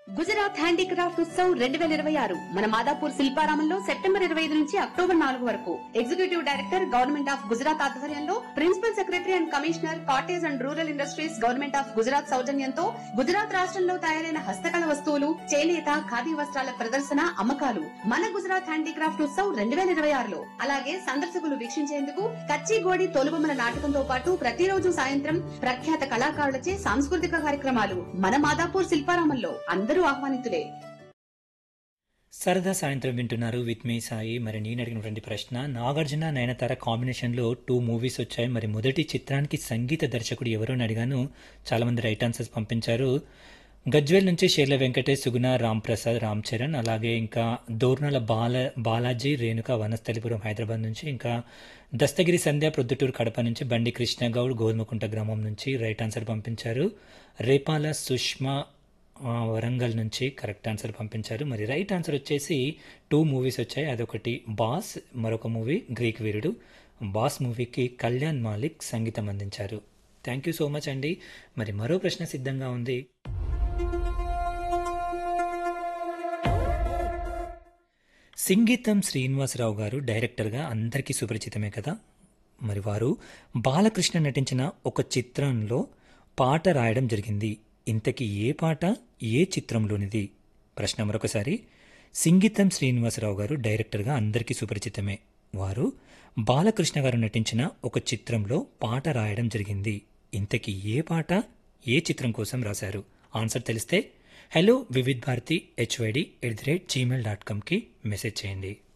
Gujarat handicraft Utsav రెండు వేల ఇరవై ఆరు మన మాదాపూర్ శిల్పారామంలో సెప్టెంబర్ ఇరవై ఐదు నుంచి అక్టోబర్ నాలుగు వరకు executive director government of Gujarat ఆధ్వర్యంలో principal secretary and commissioner cottage and rural industries government of Gujarat సౌజన్యంతో గుజరాత్ రాష్ట్రంలో తయారైన హస్తకళ వస్తువులు చేనేత ఖాదీ వస్త్రాల ప్రదర్శన అమ్మకాలు మన గుజరాత్ హ్యాండీక్రాఫ్ట్ ఉత్సవ్ రెండు వేల ఇరవై ఆరులో అలాగే సందర్శకులు వీక్షించేందుకు కచ్చిగోడి తోలుబొమ్మల నాటకంతో పాటు ప్రతిరోజు సాయంత్రం ప్రఖ్యాత కళాకారులచే సాంస్కృతిక కార్యక్రమాలు మన మాదాపూర్ శిల్పారామంలో అందరూ ఆహ్వానితులే సరదా సాయంత్రం వింటున్నారు విత్ మీ సాయి మరి నేను అడిగినటువంటి ప్రశ్న నాగార్జున నయనతార కాంబినేషన్లో టూ మూవీస్ వచ్చాయి మరి మొదటి చిత్రానికి సంగీత దర్శకుడు ఎవరో అని అడిగాను చాలామంది రైట్ ఆన్సర్స్ పంపించారు గజ్వేల్ నుంచి షేర్ల వెంకటేష్ సుగుణ రామ్ ప్రసాద్ రామ్ చరణ్ అలాగే ఇంకా దోర్నల బాల బాలాజీ రేణుక వనస్థలిపురం హైదరాబాద్ నుంచి ఇంకా దస్తగిరి సంధ్య ప్రొద్దుటూరు కడప నుంచి బండి కృష్ణగౌడ్ గోధుమకుంట గ్రామం నుంచి రైట్ ఆన్సర్ పంపించారు రేపాల సుష్మా ఆ, వరంగల్ నుంచి కరెక్ట్ ఆన్సర్ పంపించారు మరి రైట్ ఆన్సర్ వచ్చేసి టూ మూవీస్ వచ్చాయి అదొకటి బాస్ మరొక మూవీ గ్రీక్ వీరుడు బాస్ మూవీకి కళ్యాణ్ మాలిక్ సంగీతం అందించారు థ్యాంక్ యూ సో మచ్ అండి మరి మరో ప్రశ్న సిద్ధంగా ఉంది సింగీతం శ్రీనివాసరావు గారు డైరెక్టర్గా అందరికీ సుపరిచితమే కదా మరి వారు బాలకృష్ణ నటించిన ఒక చిత్రంలో పాట రాయడం జరిగింది ఇంతకీ ఏ పాట ఏ చిత్రంలోనిది ప్రశ్న మరొకసారి సింగీతం శ్రీనివాసరావు గారు డైరెక్టర్గా అందరికీ సుపరిచితమే వారు బాలకృష్ణ గారు నటించిన ఒక చిత్రంలో పాట రాయడం జరిగింది ఇంతకీ ఏ పాట ఏ చిత్రం కోసం రాశారు ఆన్సర్ తెలిస్తే hello Vividh Bharati HYD at the rate Gmail dot కామ్కి మెసేజ్ చేయండి